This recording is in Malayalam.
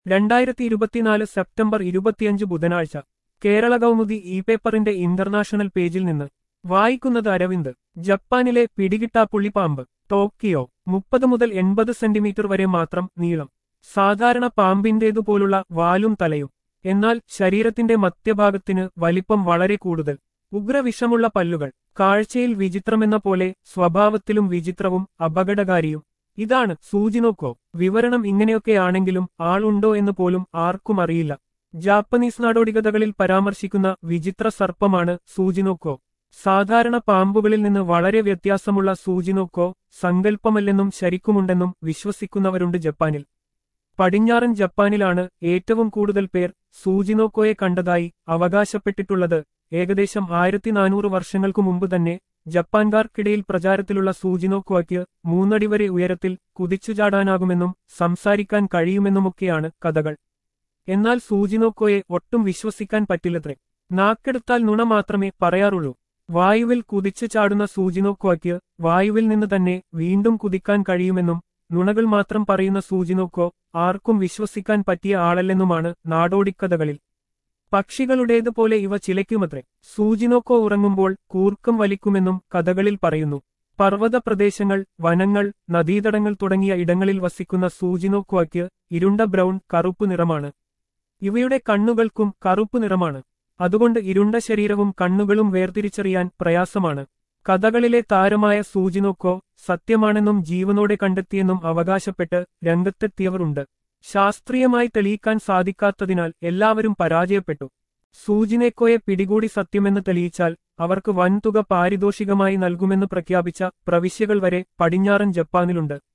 രണ്ടായിരത്തി ഇരുപത്തിനാല് സെപ്റ്റംബർ ഇരുപത്തിയഞ്ച് ബുധനാഴ്ച കേരള കൗമുദി ഇ പേപ്പറിന്റെ ഇന്റർനാഷണൽ പേജിൽ നിന്ന് വായിക്കുന്നത് അരവിന്ദ് ജപ്പാനിലെ പിടികിട്ടാപ്പുള്ളി പാമ്പ് ടോക്കിയോ മുപ്പത് മുതൽ എൺപത് സെന്റിമീറ്റർ വരെ മാത്രം നീളം സാധാരണ പാമ്പിന്റേതുപോലുള്ള വാലും തലയും എന്നാൽ ശരീരത്തിന്റെ മധ്യഭാഗത്തിന് വലിപ്പം വളരെ കൂടുതൽ ഉഗ്രവിഷമുള്ള പല്ലുകൾ കാഴ്ചയിൽ വിചിത്രമെന്ന പോലെ സ്വഭാവത്തിലും വിചിത്രവും അപകടകാരിയും ഇതാണ് സൂചിനോക്കോ വിവരണം ഇങ്ങനെയൊക്കെയാണെങ്കിലും ആളുണ്ടോ എന്ന് പോലും ആർക്കും അറിയില്ല ജാപ്പനീസ് നാടോടികഥകളിൽ പരാമർശിക്കുന്ന വിചിത്ര സർപ്പമാണ് സൂചിനോക്കോ സാധാരണ പാമ്പുകളിൽ നിന്ന് വളരെ വ്യത്യാസമുള്ള സൂചിനോക്കോ സങ്കല്പമല്ലെന്നും ശരിക്കുമുണ്ടെന്നും വിശ്വസിക്കുന്നവരുണ്ട് ജപ്പാനിൽ പടിഞ്ഞാറൻ ജപ്പാനിലാണ് ഏറ്റവും കൂടുതൽ പേർ സൂചിനോക്കോയെ കണ്ടതായി അവകാശപ്പെട്ടിട്ടുള്ളത് ഏകദേശം ആയിരത്തി നാനൂറ് വർഷങ്ങൾക്കു മുമ്പ് തന്നെ ജപ്പാൻകാർക്കിടയിൽ പ്രചാരത്തിലുള്ള സൂചിനോക്കോയ്ക്ക് മൂന്നടി വരെ ഉയരത്തിൽ കുതിച്ചുചാടാനാകുമെന്നും സംസാരിക്കാൻ കഴിയുമെന്നുമൊക്കെയാണ് കഥകൾ എന്നാൽ സൂചിനോക്കോയെ ഒട്ടും വിശ്വസിക്കാൻ പറ്റില്ലത്രേ നാക്കെടുത്താൽ നുണ മാത്രമേ പറയാറുള്ളൂ വായുവിൽ കുതിച്ചു ചാടുന്ന സൂചിനോക്കോയ്ക്ക് വായുവിൽ നിന്ന് തന്നെ വീണ്ടും കുതിക്കാൻ കഴിയുമെന്നും നുണകൾ മാത്രം പറയുന്ന സൂചിനോക്കോ ആർക്കും വിശ്വസിക്കാൻ പറ്റിയ ആളല്ലെന്നുമാണ് നാടോടിക്കഥകളിൽ പക്ഷികളുടേതുപോലെ ഇവ ചിലയ്ക്കുമത്രേ സൂചിനോക്കോ ഉറങ്ങുമ്പോൾ കൂർക്കം വലിക്കുമെന്നും കഥകളിൽ പറയുന്നു പർവ്വത പ്രദേശങ്ങൾ വനങ്ങൾ നദീതടങ്ങൾ തുടങ്ങിയ ഇടങ്ങളിൽ വസിക്കുന്ന സൂചിനോക്കോയ്ക്ക് ഇരുണ്ട ബ്രൗൺ കറുപ്പ് നിറമാണ് ഇവയുടെ കണ്ണുകൾക്കും കറുപ്പ് നിറമാണ് അതുകൊണ്ട് ഇരുണ്ട ശരീരവും കണ്ണുകളും വേർതിരിച്ചറിയാൻ പ്രയാസമാണ് കഥകളിലെ താരമായ സൂചിനോക്കോ സത്യമാണെന്നും ജീവനോടെ കണ്ടെത്തിയെന്നും അവകാശപ്പെട്ട് രംഗത്തെത്തിയവരുണ്ട് ശാസ്ത്രീയമായി തെളിയിക്കാൻ സാധിക്കാത്തതിനാൽ എല്ലാവരും പരാജയപ്പെട്ടു സൂചിനേക്കോയെ പിടികൂടി സത്യമെന്ന് തെളിയിച്ചാൽ അവർക്ക് വൻതുക പാരിതോഷികമായി നൽകുമെന്ന് പ്രഖ്യാപിച്ച പ്രവിശ്യകൾ വരെ പടിഞ്ഞാറൻ ജപ്പാനിലുണ്ട്